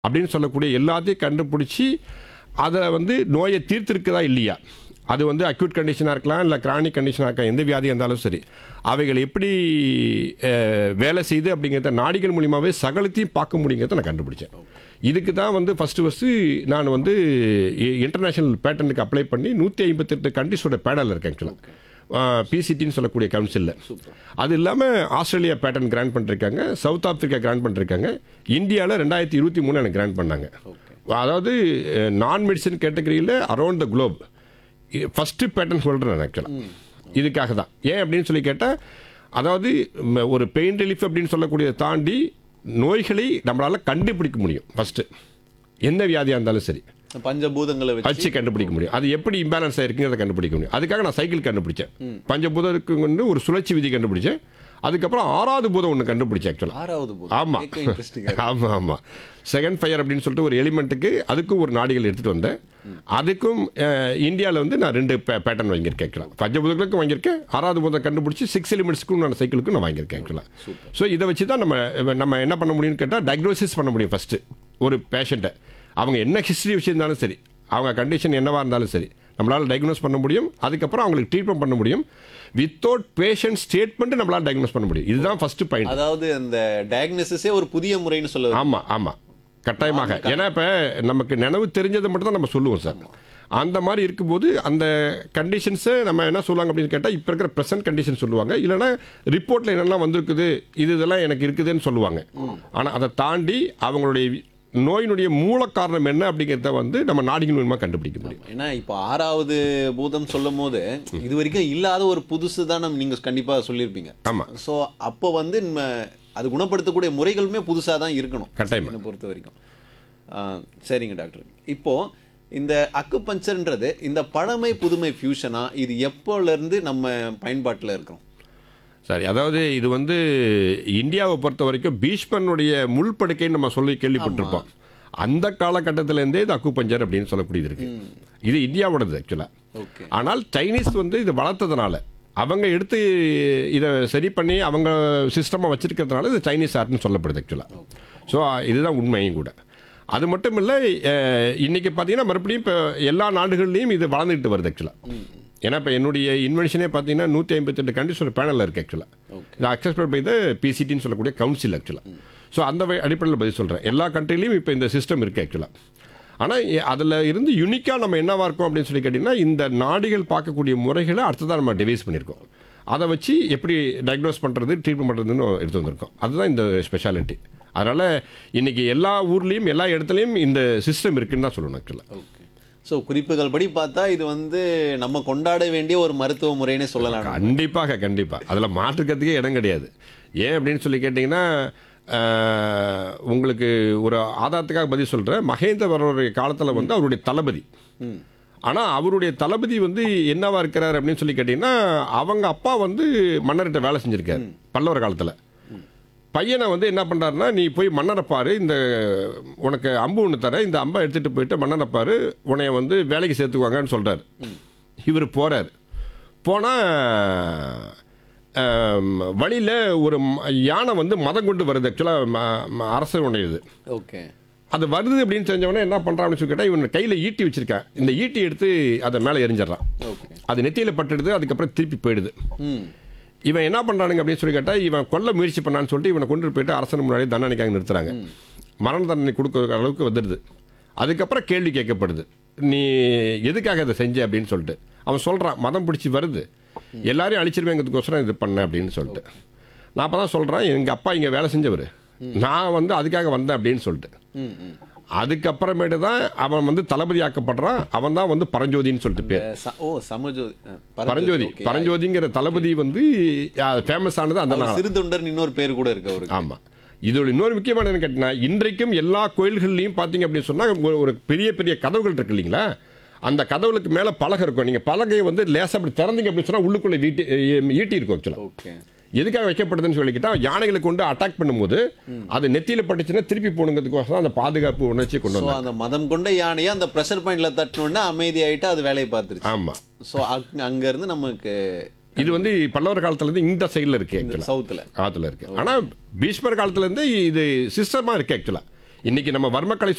அப்படின்னு சொல்லக்கூடிய எல்லாத்தையும் கண்டுபிடிச்சி அதை வந்து நோயை தீர்த்திருக்குதா இல்லையா அது வந்து அக்யூட் கண்டிஷனாக இருக்கலாம் இல்லை கிரானிக் கண்டிஷனாக இருக்கலாம் எந்த வியாதியாக இருந்தாலும் சரி அவைகள் எப்படி அஹ், வேலை செய்யுது அப்படிங்கிறத நாடிகள் மூலியமாகவே சகலத்தையும் பார்க்க முடியுங்கிறத நான் கண்டுபிடிச்சேன் இதுக்கு தான் வந்து ஃபஸ்ட்டு ஃபஸ்ட்டு நான் வந்து இன்டர்நேஷ்னல் பேட்டர்னுக்கு அப்ளை பண்ணி நூற்றி ஐம்பத்தெட்டு கண்ட்ரிஸோட பேடல் இருக்கேன் ஆக்சுவலாக பிசிடின்னு சொல்லக்கூடிய கவுன்சிலில் அது இல்லாமல் ஆஸ்திரேலியா பேட்டர்ன் கிராண்ட் பண்ணிருக்காங்க சவுத் ஆப்பிரிக்கா கிராண்ட் பண்ணிருக்காங்க இந்தியாவில் ரெண்டாயிரத்தி இருபத்தி மூணு எனக்கு கிராண்ட் பண்ணாங்க அதாவது நான் மெடிசன் கேட்டகரியில் around the globe first patent சொல்கிறேன் நான் ஆக்சுவலாக இதுக்காக தான் ஏன் அப்படின்னு சொல்லி கேட்டால் அதாவது ம, ஒரு பெயின் ரிலீஃப் அப்படின்னு சொல்லக்கூடியதை தாண்டி நோய்களை நம்மளால் கண்டுபிடிக்க முடியும் ஃபஸ்ட்டு எந்த வியாதியாக இருந்தாலும் சரி பஞ்சபூதங்களை வச்சு வச்சு கண்டுபிடிக்க முடியும் அது எப்படி இம்பேலன்ஸ் ஆயிருக்குங்கிறத கண்டுபிடிக்க முடியும் அதுக்காக நான் சைக்கிள் கண்டுபிடிச்சேன் பஞ்சபூதத்துக்கு வந்து ஒரு சுழற்சி விதி கண்டுபிடிச்சேன் அதுக்கப்புறம் ஆறாவது பூதம் ஒன்று கண்டுபிடிச்சேன் ஆக்சுவலாக ஆறாவது பூதம் ஆமாம் இன்ட்ரெஸ்டிங் ஆமாம் ஆமாம் செகண்ட் ஃபயர் அப்படின்னு சொல்லிட்டு ஒரு எலிமெண்ட்டுக்கு அதுக்கும் ஒரு நாடிகள் எடுத்துகிட்டு வந்தேன் அதுக்கும் இந்தியாவில் வந்து நான் ரெண்டு பேட்டர்ன் வாங்கியிருக்கேன் ஆக்சுவலாக பஞ்சபூதங்களுக்கும் வாங்கியிருக்கேன் ஆறாவது பூதம் கண்டுபிடிச்சி சிக்ஸ் எலிமெண்ட்ஸ்க்கும் நான் சைக்கிளுக்கும் நான் வாங்கியிருக்கேன் ஆக்சுவலாக ஸோ இதை வச்சு தான் நம்ம நம்ம என்ன பண்ண முடியும்னு கேட்டால் டயக்னோசிஸ் பண்ண முடியும் ஃபஸ்ட்டு ஒரு பேஷண்ட்டை அவங்க என்ன ஹிஸ்ட்ரி வச்சுருந்தாலும் சரி அவங்க கண்டிஷன் என்னவாக இருந்தாலும் சரி நம்மளால் டயக்னோஸ் பண்ண முடியும் அதுக்கப்புறம் அவங்களுக்கு ட்ரீட்மெண்ட் பண்ண முடியும் வித்தவுட் பேஷண்ட் ஸ்டேட்மெண்ட் நம்மளால் டயக்னோஸ் பண்ண முடியும் இதுதான் ஃபஸ்ட்டு பாயிண்ட் அதாவது அந்த டயக்னோசிஸே ஒரு புதிய முறைன்னு சொல்ல ஆமாம் ஆமாம் கட்டாயமாக ஏன்னா இப்போ நமக்கு நினைவு தெரிஞ்சதை மட்டும் தான் நம்ம சொல்லுவோம் சார் அந்த மாதிரி இருக்கும்போது அந்த கண்டிஷன்ஸை நம்ம என்ன சொல்லுவாங்க அப்படின்னு கேட்டால் இப்போ இருக்கிற ப்ரெசன்ட் கண்டிஷன் சொல்லுவாங்க இல்லைன்னா ரிப்போர்ட்டில் என்னெல்லாம் வந்திருக்குது இது இதெல்லாம் எனக்கு இருக்குதுன்னு சொல்லுவாங்க ஆனால் அதை தாண்டி அவங்களுடைய நோயினுடைய மூல காரணம் என்ன அப்படிங்கிறத வந்து நம்ம நாடிகள் மூலமாக கண்டுபிடிக்க முடியும் ஏன்னா இப்போ ஆறாவது பூதம் சொல்லும் போது இது வரைக்கும் இல்லாத ஒரு புதுசு தான் நம்ம நீங்க கண்டிப்பா சொல்லியிருப்பீங்க ஆமாம் ஸோ அப்போ வந்து நம்ம அது குணப்படுத்தக்கூடிய முறைகளுமே புதுசா தான் இருக்கணும் கட்டாயமா. என்னை பொறுத்த வரைக்கும் ஆ, சரிங்க டாக்டர் இப்போ இந்த அக்கு பஞ்சர்ன்றது இந்த பழமை புதுமை ஃபியூஷனா இது எப்போல இருந்து நம்ம பயன்பாட்டில் இருக்கிறோம் சரி அதாவது இது வந்து இந்தியாவை பொறுத்த வரைக்கும் பீஷ்மனுடைய முள்படுக்கைன்னு நம்ம சொல்லி கேள்விப்பட்டிருப்போம் அந்த காலகட்டத்திலேருந்தே இது அக்குபஞ்சர் அப்படின்னு சொல்லக்கூடியது இருக்கு இது இந்தியாவோடது ஆக்சுவலாக ஓகே ஆனால் சைனீஸ் வந்து இது வளர்த்ததுனால அவங்க எடுத்து இதை சரி பண்ணி அவங்க சிஸ்டமாக வச்சிருக்கிறதுனால இது சைனீஸ் ஆர்ட்னு சொல்லப்படுது ஆக்சுவலாக ஸோ இதுதான் உண்மையும் கூட அது மட்டும் இல்லை இன்னைக்கு பார்த்தீங்கன்னா மறுபடியும் இப்போ எல்லா நாடுகள்லையும் இது வளர்ந்துட்டு வருது ஆக்சுவலாக ஏன்னா இப்போ என்னுடைய இன்வென்ஷனே பார்த்தீங்கன்னா நூற்றி ஐம்பத்தெட்டு கண்ட்ரிஸ் ஒரு பேனலில் இருக்குது ஆக்சுவலாக இது அக்செப்ட் பை த பிசிடின்னு சொல்லக்கூடிய கவுன்சில் ஆக்சுவலாக ஸோ அந்த வகை அடிப்படையில் பதில் சொல்கிறேன் எல்லா கண்ட்ரிலையும் இப்போ இந்த சிஸ்டம் இருக்குது ஆக்சுவலாக ஆனால் அதில் இருந்து யூனிக்காக நம்ம என்னவா இருக்கோம் அப்படின்னு சொல்லி கேட்டிங்கன்னா இந்த நாடிகள் பார்க்கக்கூடிய முறைகளை அடுத்ததாக நம்ம டிவைஸ் பண்ணியிருக்கோம் அதை வச்சு எப்படி டயக்னோஸ் பண்ணுறது ட்ரீட்மெண்ட் பண்ணுறதுன்னு எடுத்து வந்திருக்கோம் அதுதான் இந்த ஸ்பெஷாலிட்டி அதனால் இன்றைக்கி எல்லா ஊர்லேயும் எல்லா இடத்துலையும் இந்த சிஸ்டம் இருக்குன்னு தான் சொல்லணும் ஆக்சுவலாக ஓகே ஸோ குறிப்புகள் படி பார்த்தா இது வந்து நம்ம கொண்டாட வேண்டிய ஒரு மருத்துவ முறைன்னே சொல்லலாம் கண்டிப்பாக கண்டிப்பாக அதில் மாற்றுக்கிறதுக்கே இடம் கிடையாது ஏன் அப்படின்னு சொல்லி கேட்டிங்கன்னா ஆஹ், உங்களுக்கு ஒரு ஆதாரத்துக்காக பதில் சொல்கிறேன் மகேந்திரவருடைய காலத்தில் வந்து அவருடைய தளபதி ஆனால் அவருடைய தளபதி வந்து என்னவா இருக்கிறார் அப்படின்னு சொல்லி கேட்டிங்கன்னா அவங்க அப்பா வந்து மன்னர்கிட்ட வேலை செஞ்சுருக்காரு பல்லவர் காலத்தில் பையனை வந்து என்ன பண்ணுறாருன்னா நீ போய் மன்னரை பாரு இந்த உனக்கு அம்பு ஒன்று தரேன் இந்த அம்பை எடுத்துகிட்டு போயிட்டு மன்னரை பாரு உன்னைய வந்து வேலைக்கு சேர்த்துக்குவாங்கன்னு சொல்கிறார் இவர் போகிறார் போனால் வழியில் ஒரு ம- யானை வந்து மதம் கொண்டு வருது ஆக்சுவலாக அரசு உடையது ஓகே அது வருது அப்படின்னு தெரிஞ்சவொடனே என்ன பண்ணுறான் அப்படின்னு சொல்லி கேட்டால் இவன் கையில் ஈட்டி வச்சிருக்கான் இந்த ஈட்டி எடுத்து அதை மேலே எரிஞ்சிடறான் ஓகே அது நெத்தியில் பட்டுடுது அதுக்கப்புறம் திருப்பி போயிடுது ம் இவன் என்ன பண்ணுறானுங்க அப்படின்னு சொல்லி கேட்டால் இவன் கொல்ல முயற்சி பண்ணான்னு சொல்லிட்டு இவனை கொண்டு போயிட்டு அரசன் முன்னாடி தண்டனைக்காக நிறுத்துறாங்க மரண தண்டனை கொடுக்குற அளவுக்கு வந்துடுது அதுக்கப்புறம் கேள்வி கேட்கப்படுது நீ எதுக்காக இதை செஞ்ச அப்படின்னு சொல்லிட்டு அவன் சொல்கிறான் மதம் பிடிச்சி வருது எல்லாரையும் அழிச்சிருவேங்கிறதுக்கோசரம் இது பண்ணேன் அப்படின்னு சொல்லிட்டு நான் அப்போ தான் சொல்கிறேன் எங்கள் அப்பா இங்கே வேலை செஞ்சவர் நான் வந்து அதுக்காக வந்தேன் அப்படின்னு சொல்லிட்டு ம் ம் அதுக்கப்புறமேட்டு தான் அவன் வந்து தளபதி ஆக்கப்படுறான் அவன் தான் வந்து பரஞ்சோதின்னு சொல்லிட்டு பேர் அஹ் ச- ஓ சமஜோதி அஹ், பரஞ்சோதி okay. பரஞ்சோதிங்கிற தளபதி வந்து ஃபேமஸ் ஆனது அந்த அவர் நாள் சிறுதொண்டர்னு இன்னொரு பேர் கூட இருக்கு அவருக்கு ஆமா இதோட இன்னொரு முக்கியமான என்ன கேட்டினா இன்றைக்கும் எல்லா கோயில்கள்லையும் பார்த்தீங்க அப்படின்னு சொன்னால் ஒரு ஒரு பெரிய பெரிய கதவுகள் இருக்கு இல்லைங்களா அந்த கதவுகளுக்கு மேலே பலகை இருக்கும் நீங்கள் பலகையை வந்து லேசாக அப்படி திறந்தீங்க அப்படின்னு சொன்னால் உள்ளுக்குள்ளே வீட்டு ஈட்டி இருக்கும் ஆக்சுவலாக ஓகே எதுக்காக வைக்கப்படுதுன்னு சொல்லிக்கிட்டா யானைகளை கொண்டு அட்டாக் பண்ணும்போது அது நெத்தியில் பட்டுச்சுன்னா திருப்பி போகணுங்கிறதுக்கோசரம் அந்த பாதுகாப்பு உணர்ச்சி கொண்டு ஸோ வந்தாங்க அந்த மதம் கொண்ட யானையை அந்த ப்ரெஷர் பாயிண்ட்ல தட்டினோடனே அமைதியாயிட்டு அது வேலையை பார்த்துருச்சு ஆமாம் ஸோ அங்க இருந்து நமக்கு இது வந்து பல்லவர் காலத்துலேருந்து இந்த சைடில் இருக்கு ஆக்சுவலாக சவுத்துல காலத்தில் இருக்கு ஆனால் பீஷ்மர் காலத்துலேருந்து இது சிஸ்டமாக இருக்கு ஆக்சுவலாக இன்னைக்கு நம்ம வர்மக்கலை